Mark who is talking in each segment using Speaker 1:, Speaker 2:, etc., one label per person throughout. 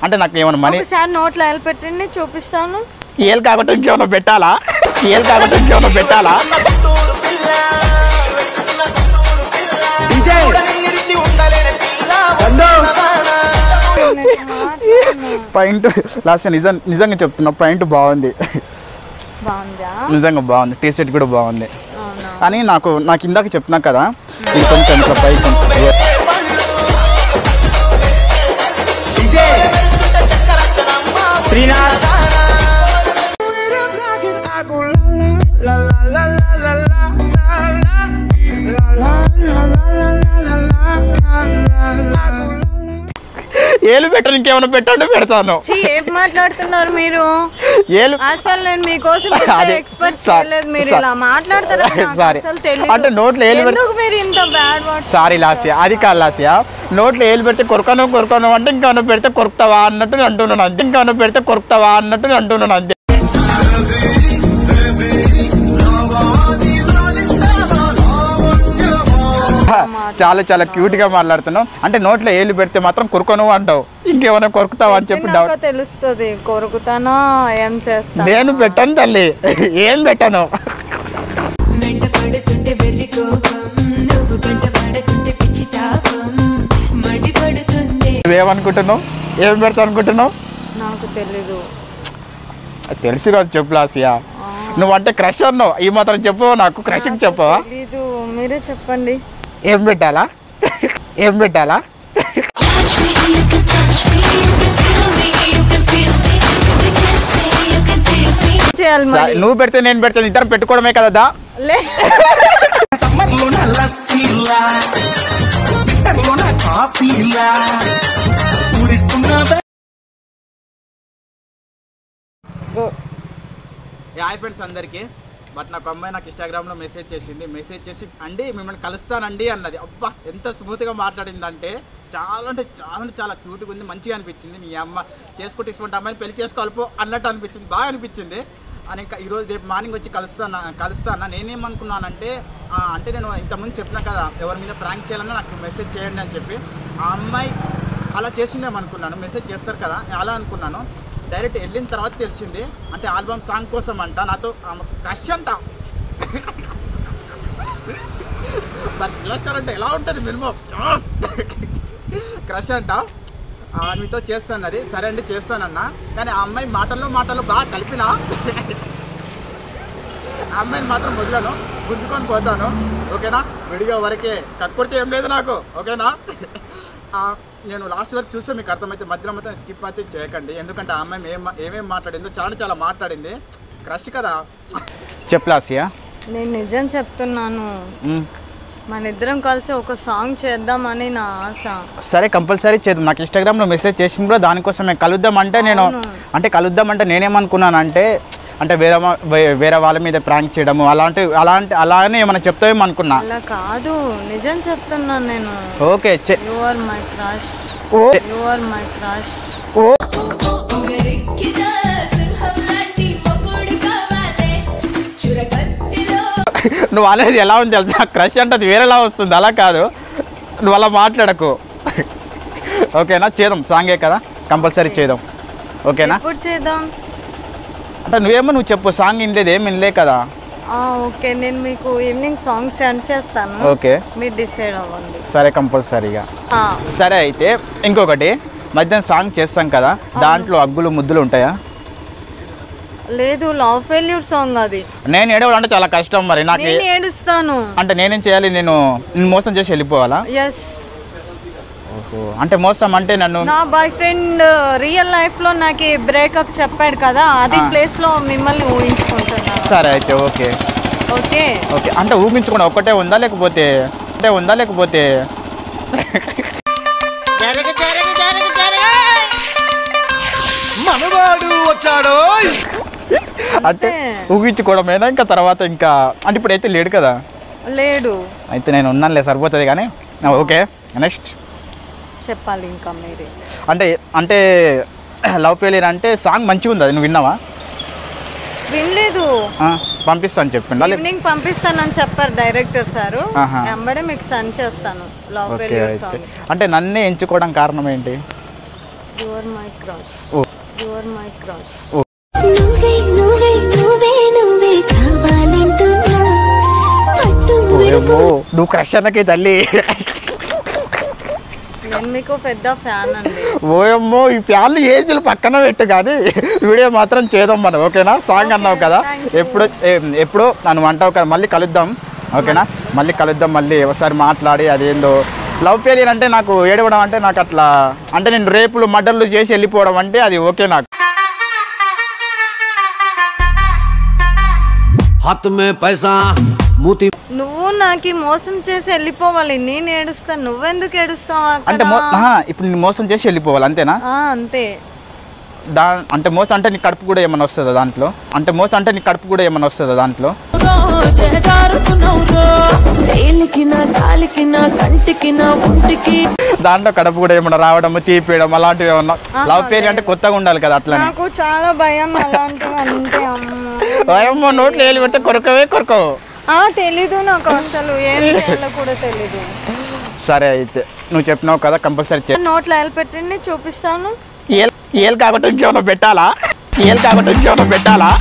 Speaker 1: అంటే నాకు ఏమైనా మనీ
Speaker 2: ఒకసారి నోట్లో వేలు పెట్టండి చూపిస్తాను
Speaker 1: ఏలు కాకుండా ఇంకేమైనా పెట్టాలా ఏలు కాకుండా ఇంకేమైనా పెట్టాలా
Speaker 3: విజయ్ చందు
Speaker 1: పాయింట్ లాస్ట్ నిజం నిజంగా చెప్తున్నా పాయింట్ బాగుంది
Speaker 2: బాగుందా
Speaker 1: నిజంగా బాగుంది టీ షర్ట్ కూడా బాగుంది
Speaker 2: అవునా
Speaker 1: కానీ నాకు నాకు ఇందాక చెప్తున్నా కదా ఇది కొంచెం ఇట్లా పైకి
Speaker 3: విజయ్
Speaker 1: శ్రీనాథ్ ఏలు పెట్టను ఇంకేమైనా పెట్టండి పెడతాను
Speaker 2: ఛీ, ఏం మాట్లాడుతున్నారు మీరు
Speaker 1: ఏలు
Speaker 2: అసలు నేను మీకోసం
Speaker 1: అదే,
Speaker 2: ఎక్స్పెక్ట్
Speaker 1: సారీ,
Speaker 2: చేయలేదు మీరు
Speaker 1: సారీ.
Speaker 2: ఇలా మాట్లాడతారా నాకు
Speaker 1: సారీ.
Speaker 2: అసలు తెలియదు.
Speaker 1: అంటే నోట్లో ఏలు పెడితే-
Speaker 2: ఎందుకు మీరు ఇంత బ్యాడ్ వర్డ్స్
Speaker 1: సారీ లాస్య అది కాదు లాస్య నోట్లో ఏలు పెడితే కొరకను కొరకను అంటే ఇంకేమైనా పెడితే కొరుకుతావా అన్నట్టు నేను అంటున్నాను అంతే ఇంకేమైనా పెడితే కొరుకుతావా అన్నట్టు నేను అంటున్నాను అంతే చాలా చాలా క్యూట్ గా మాట్లాడుతున్నావు అంటే నోట్లో ఏలు పెడితే మాత్రం కొరుకను అంటావు ఇంకేమైనా కొరుకుతావా అని చెప్పి డౌట్
Speaker 2: నాకు తెలుస్తుంది కొరుకుతానా ఏం చేస్తా
Speaker 1: నేను పెట్టను తల్లి ఏం పెట్టను
Speaker 4: వెంట పడుతుంటే వెర్రి కోపం నువ్వు గంట పడకుంటే పిచ్చి తాపం మండి పడుతుంది
Speaker 1: నువ్వేమనుకుంటున్నావు ఏం పెడతా అనుకుంటున్నావు
Speaker 2: నాకు తెలీదు
Speaker 1: అది తెలుసు కదా చెప్పు లాసియా నువ్వంటే క్రష్ అన్నావు ఈ మాత్రం చెప్పవా నాకు క్రష్కి చెప్పవా
Speaker 2: తెలీదు మీరే చెప్పండి
Speaker 1: ఏం పెట్టాలా ఏం పెట్టాలా
Speaker 5: Touch me, you can touch me, you can feel me, you can feel me, you can kiss me, you can tease me.
Speaker 2: ఏం చేయాలి
Speaker 1: సరే,
Speaker 2: మరి
Speaker 1: నువ్వు పెడితే నేను పెడతాను ఇద్దరం పెట్టుకోవడమే కదా దా.
Speaker 2: లే గో
Speaker 1: హాయ్ ఫ్రెండ్స్ అందరికీ బట్ నాకు అమ్మాయి నాకు ఇన్స్టాగ్రామ్లో మెసేజ్ చేసింది మెసేజ్ చేసి అండి మిమ్మల్ని కలుస్తానండి అన్నది అబ్బా ఎంత స్మూత్గా మాట్లాడిందంటే చాలా అంటే చాలా అంటే చాలా క్యూట్గా ఉంది మంచిగా అనిపించింది నీ అమ్మ చేసుకుంటే ఇటువంటి అమ్మాయిని పెళ్లి చేసుకోవాలిపో అన్నట్టు అనిపించింది బాగా అనిపించింది అని ఇంకా ఈరోజు రేపు మార్నింగ్ వచ్చి కలుస్తాను కలుస్తాను నేనేమనుకున్నానంటే ఆ, అంటే నేను ఇంతకుముందు చెప్పినా కదా ఎవరి మీద ప్రాంక్ చేయాలన్నా నాకు మెసేజ్ చేయండి అని చెప్పి ఆ అమ్మాయి అలా చేసిందేమనుకున్నాను మెసేజ్ చేస్తారు కదా అలా అనుకున్నాను డైరెక్ట్ వెళ్ళిన తర్వాత తెలిసింది అంటే ఆల్బమ్ సాంగ్ కోసం అంట నాతో క్రష్ అంట మరి పిల్లస్తారంటే ఎలా ఉంటుంది మినిమం క్రష్ అంట ఆ, మీతో చేస్తానది సరే అండి చేస్తానన్నా కానీ ఆ అమ్మాయి మాటల్లో మాటల్లో బాగా కలిపినా ఆ అమ్మాయిని మాత్రం వదిలాను గుంజుకొని పోతాను ఓకేనా విడిగా వరకే కక్కుడితే ఏం లేదు నాకు ఓకేనా ఆ, నేను లాస్ట్ వరకు చూస్తే మీకు అర్థమైతే మధ్యలో మొత్తం స్కిప్ అయితే చేయకండి ఎందుకంటే ఆ అమ్మాయి ఏం ఏమేం మాట్లాడిందో చాలా చాలా మాట్లాడింది క్రష్ కదా చెప్పలాసియా
Speaker 2: నేను నిజం చెప్తున్నాను మన ఇద్దరం కలిసి ఒక సాంగ్ చేద్దామని నా ఆశ
Speaker 1: సరే కంపల్సరీ చేద్దాం నాకు ఇన్స్టాగ్రామ్లో మెసేజ్ చేసింది కూడా దానికోసం మేము కలుద్దాం అంటే నేను
Speaker 2: అవును.
Speaker 1: అంటే కలుద్దాం అంటే నేనేమనుకున్నానంటే అంటే వేరే వా- వే- వేరే వాళ్ళ మీద ప్రాంక్ చేయడము అలాంటి అలాంటి అలానే ఏమైనా చెప్తావేమో అనుకున్నా
Speaker 2: అలా కాదు నిజం చెప్తున్నాను నేను
Speaker 1: ఓకే చె-
Speaker 2: యు ఆర్ మై క్రష్
Speaker 1: ఓ
Speaker 2: యు ఆర్ మై క్రష్
Speaker 1: ఓ
Speaker 4: పొగరెక్కిన సింహం లాంటి మొగుడు కావాలే చురకత్తిలో
Speaker 1: నువ్వు అనేది ఎలా ఉంది తెలుసా క్రష్ అంటే అది వేరేలా వస్తుంది అలా కాదు నువ్వు అలా మాట్లాడకు ఓకేనా చేద్దాం సాంగే కదా కంపల్సరీ చేద్దాం ఓకేనా
Speaker 2: ఎప్పుడు చేద్దాం
Speaker 1: అంటే నువ్వేమో నువ్వు చెప్పు సాంగ్ వినలేదు ఏం వినలే కదా
Speaker 2: ఆ, ఓకే నేను మీకు ఈవినింగ్ సాంగ్ సెండ్ చేస్తాను
Speaker 1: ఓకే
Speaker 2: మీరు డిసైడ్ అవ్వండి
Speaker 1: సరే కంపల్సరీగా
Speaker 2: ఆ,
Speaker 1: సరే అయితే ఇంకొకటి మధ్యాహ్నం సాంగ్ చేస్తాం కదా దాంట్లో అగ్గులు ముద్దులు ఉంటాయా
Speaker 2: లేదు లవ్ ఫెయిల్యూర్ సాంగ్ అది
Speaker 1: నేను ఏడవాలంటే చాలా కష్టం మరి నాకు
Speaker 2: నేను ఏడుస్తాను
Speaker 1: అంటే నేనేం చేయాలి నేను నేను మోసం చేసి వెళ్ళిపోవాలా
Speaker 2: ఎస్
Speaker 1: ఓహో అంటే మోసం అంటే నన్ను
Speaker 2: నా బాయ్ ఫ్రెండ్ రియల్ లైఫ్ లో నాకు బ్రేకప్ చెప్పాడు కదా అది
Speaker 1: ఆ.
Speaker 2: ప్లేస్ లో మిమ్మల్ని ఊహించుకుంటున్నా
Speaker 1: సరే అయితే ఓకే
Speaker 2: ఓకే
Speaker 1: ఓకే అంటే ఊహించుకోండి ఒక్కటే ఉందా లేకపోతే అంటే ఉందా లేకపోతే
Speaker 3: మనవాడు వచ్చాడో
Speaker 1: అంటే ఊహించుకోవడమేనా ఇంకా తర్వాత ఇంకా అంటే ఇప్పుడు అయితే లేడు కదా
Speaker 2: లేడు
Speaker 1: అయితే నేను ఉన్నానులే సరిపోతుంది కానీ ఆ, ఓకే నెక్స్ట్
Speaker 2: చెప్పాలి ఇంకా మీరే
Speaker 1: అంటే అంటే లవ్ ఫెయిలియర్ అంటే సాంగ్ మంచిగా ఉంది అది నువ్వు విన్నావా
Speaker 2: వినలేదు
Speaker 1: ఆ, పంపిస్తాను చెప్పిండా లే-
Speaker 2: ఈవినింగ్ పంపిస్తానని చెప్పారు డైరెక్టర్ సారు
Speaker 1: ఆహా.
Speaker 2: వెంబడే మీకు సెండ్ చేస్తాను లవ్
Speaker 1: ఓకే
Speaker 2: ఫెయిల్యూర్
Speaker 1: అయితే
Speaker 2: సాంగ్
Speaker 1: అంటే నన్నే ఎంచుకోవడం కారణం ఏంటి
Speaker 2: యు ఆర్ మై క్రష్
Speaker 1: ఓ.
Speaker 2: యు ఆర్ మై క్రష్
Speaker 5: నువ్వే నువ్వే నువ్వే నువ్వే కావాలంటున్నా పట్టు
Speaker 1: ఓయమ్మో నువ్వు క్రష్ అన్నకి తల్లి
Speaker 2: నేను మీకు పెద్ద ఫ్యాన్ అండి
Speaker 1: ఓయమ్మో ఈ ఫ్యాన్లు ఏజీలు పక్కన పెట్టు కానీ వీడియో మాత్రం చేద్దాం మనం ఓకేనా సాంగ్ అన్నావు కదా
Speaker 2: thank you.
Speaker 1: ఎప్పుడు ఏ- ఎప్పుడు నన్ను అంటావు కదా మళ్ళీ కలుద్దాం ఓకేనా మళ్ళీ కలుద్దాం మళ్ళీ ఒకసారి మాట్లాడి అదేందో లవ్ ఫెయిలియర్ అంటే నాకు ఏడవడం అంటే నాకు అట్లా అంటే నేను రేపులు మర్డర్లు చేసి వెళ్ళిపోవడం అంటే అది ఓకే నాకు
Speaker 3: हाथ में पैसा मोती
Speaker 2: నువ్వు నాకు మోసం చేసి వెళ్ళిపోవాలి నేను ఏడుస్తాను నువ్వెందుకు ఏడుస్తావు
Speaker 1: అంటే
Speaker 2: అక్కడ?
Speaker 1: మో ఆహా, ఇప్పుడు నేను మోసం చేసి వెళ్ళిపోవాలి అంతేనా
Speaker 2: ఆ, అంతే
Speaker 1: దా అంటే మోసం అంటే నీ కడుపు కూడా ఏమైనా వస్తుందా దాంట్లో అంటే మోసం అంటే నీ కడుపు కూడా ఏమైనా వస్తుందా దాంట్లో
Speaker 4: రేలికిన కాలికిన కంటికిన ఒంటికి
Speaker 1: దాంట్లో కడుపు కూడా ఏమైనా రావడం తీపియడం అలాంటివి ఏమన్నా లవ్ పేరు అంటే కొత్తగా ఉండాలి కదా అట్లా
Speaker 2: నాకు చాలా భయం అలాంటివి అంటే అమ్మో
Speaker 1: ఏమో నోట్లో వేలు పెడితే కొరకవే కొరకవు
Speaker 2: ఆ తెలీదు నాకు అసలు ఏం చేయాలో కూడా తెలీదు
Speaker 1: సరే అయితే నువ్వు చెప్పినావు కదా కంపల్సరీ చే
Speaker 2: నోట్లో వేలు పెట్టండి చూపిస్తాను
Speaker 1: ఏలు ఏలు కాకుండా ఇంకేమైనా పెట్టాలా ఏలు కాకుండా ఇంకేమైనా పెట్టాలా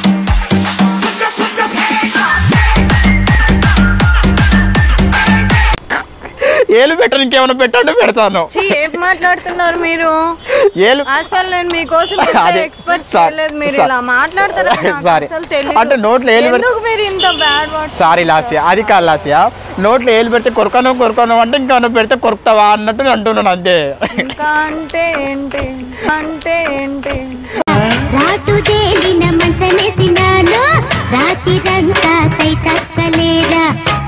Speaker 1: ఏలు పెట్టను ఇంకేమైనా పెట్టండి పెడతాను
Speaker 2: ఛీ, ఏం మాట్లాడుతున్నారు మీరు
Speaker 1: ఏలు
Speaker 2: అసలు నేను మీకోసం
Speaker 1: అదే,
Speaker 2: ఎక్స్పెక్ట్
Speaker 1: సారీ,
Speaker 2: చేయలేదు మీరు
Speaker 1: సారీ.
Speaker 2: ఇలా మాట్లాడతారా నాకు
Speaker 1: సారీ.
Speaker 2: అసలు తెలీదు.
Speaker 1: అంటే నోట్లో ఏలు పెడితే-
Speaker 2: ఎందుకు మీరు ఇంత బ్యాడ్ వర్డ్స్
Speaker 1: సారీ లాస్య అది కాదు లాస్య నోట్లో ఏలు పెడితే కొరకను కొరకను అంటే ఇంకేమైనా పెడితే కొరుకుతావా అన్నట్టు నేను అంటున్నాను అంతే
Speaker 2: ఇంకా అంటే ఏంటి అంటే ఏంటి
Speaker 5: రాటు తేలిన మనసనేసినాను రాత్రిరంతా కై తక్కలేరా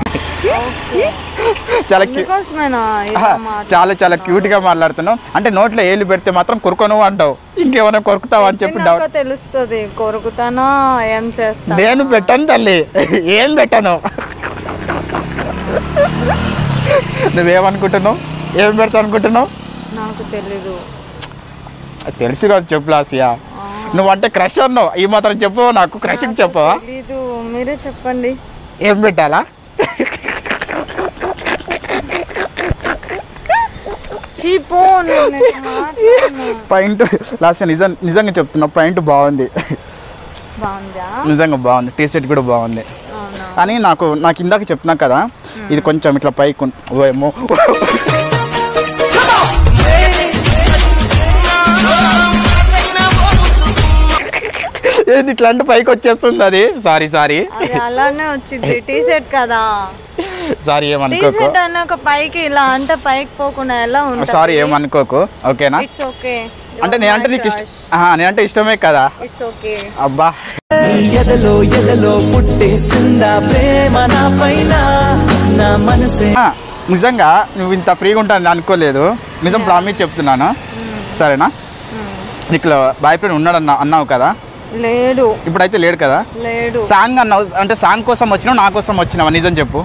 Speaker 1: చాలా క్యూ
Speaker 2: అందుకోసమేనా ఇలా
Speaker 1: ఆహా,
Speaker 2: మాట్లాడుతున్నారు?
Speaker 1: చాలా చాలా క్యూట్ గా మాట్లాడుతున్నావు అంటే నోట్లో ఏలు పెడితే మాత్రం కొరుకోను అంటావు ఇంకేమైనా కొరుకుతావా అని చెప్పి డౌట్
Speaker 2: నాకు తెలుస్తుంది కొరుకుతానా ఏం చేస్తా
Speaker 1: నేను పెట్టాను తల్లి ఏం పెట్టాను నువ్వేమనుకుంటున్నావు ఏం పెడతా అనుకుంటున్నావు
Speaker 2: నాకు తెలీదు
Speaker 1: అది తెలుసు కదా చెప్పు లాసియా నువ్వు అంటే క్రష్ అన్నావు ఈ మాత్రం చెప్పవా నాకు క్రష్కి చెప్పవా
Speaker 2: తెలీదు మీరే చెప్పండి
Speaker 1: ఏం పెట్టాలా
Speaker 2: చీపో నేను నేను మాట్లాడను.
Speaker 1: పాయింట్ లాస్ట్ నిజం నిజంగా చెప్తున్నా పాయింట్ బాగుంది
Speaker 2: బాగుందా
Speaker 1: నిజంగా బాగుంది టీ షర్ట్ కూడా బాగుంది
Speaker 2: అవునా
Speaker 1: కానీ నాకు నాకు ఇందాక చెప్తున్నా కదా ఇది కొంచెం ఇట్లా పైకి ఉం- ఓ ఏమో ఏంది ఇట్లా అంటే పైకి వచ్చేస్తుంది అది సారీ సారీ
Speaker 2: అది అలానే వచ్చింది టీ షర్ట్ కదా
Speaker 1: సారీ
Speaker 2: టీ
Speaker 1: ఏమనుకోకు
Speaker 2: షర్ట్ అన్నాక పైకి ఇలా అంటే పైకి పోకుండా ఎలా ఉంటుంది
Speaker 1: సారీ ఏమనుకోకు ఓకేనా
Speaker 2: ఇట్స్ ఓకే
Speaker 1: అంటే నేనంటే నీకు ఇష్టం ఆహా, నేనంటే ఇష్టమే కదా
Speaker 2: ఇట్స్ ఓకే
Speaker 1: అబ్బా
Speaker 6: ఎదలో ఎదలో పుట్టేసిందా ప్రేమ నా పైన నా మనసే
Speaker 1: ఆ, నిజంగా నువ్వు ఇంత ఫ్రీగా ఉంటాను అనుకోలేదు నిజం ప్రామిస్ చెప్తున్నాను సరేనా నీకు బాయ్ ఫ్రెండ్ ఉన్నాడు అన్నా అన్నావు కదా
Speaker 2: లేడు
Speaker 1: ఇప్పుడైతే లేడు కదా
Speaker 2: లేడు
Speaker 1: సాంగ్ అన్నావు అంటే సాంగ్ కోసం వచ్చినావు నా కోసం వచ్చినావా నిజం చెప్పు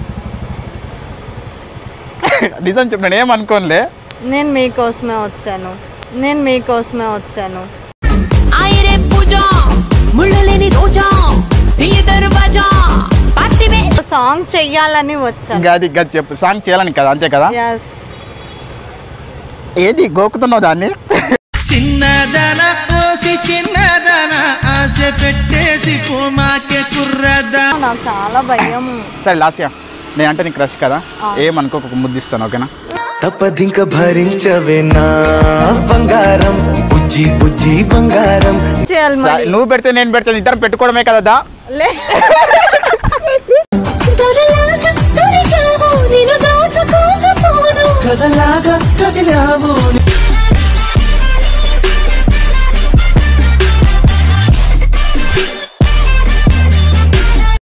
Speaker 1: నిజం చెప్పు నేను ఏమనుకోనులే
Speaker 2: నేను మీకోసమే వచ్చాను నేను మీకోసమే వచ్చాను
Speaker 4: ఆయిరే పూజ ముళ్ళు లేని రోజా తీయ దర్వాజా పాతివే
Speaker 2: సాంగ్ చెయ్యాలని వచ్చాను
Speaker 1: గది గది చెప్పు సాంగ్ చేయాలని కదా అంతే కదా
Speaker 2: ఎస్
Speaker 1: ఏది గోకుతున్నావు దాన్ని
Speaker 6: చిన్నదన పోసి చిన్నదన ఆశ పెట్టేసి పోమాకే కుర్రదా
Speaker 2: నాకు చాలా భయం
Speaker 1: సరే లాస్యా నేనంటే నీకు క్రష్ కదా ఏమనుకోక ఒక ముద్దిస్తాను ఓకేనా
Speaker 6: తప్పదింక భరించవే నా బంగారం బుజ్జి బుజ్జి బంగారం
Speaker 2: చేయాలి
Speaker 1: సరే,
Speaker 2: మరి
Speaker 1: నువ్వు పెడితే నేను పెడతాను ఇద్దరం పెట్టుకోవడమే కదా దా
Speaker 2: లే
Speaker 5: దొరలాగా దొరికావు నిన్ను దాచుకోకపోను
Speaker 6: కదలాగా కదిలావు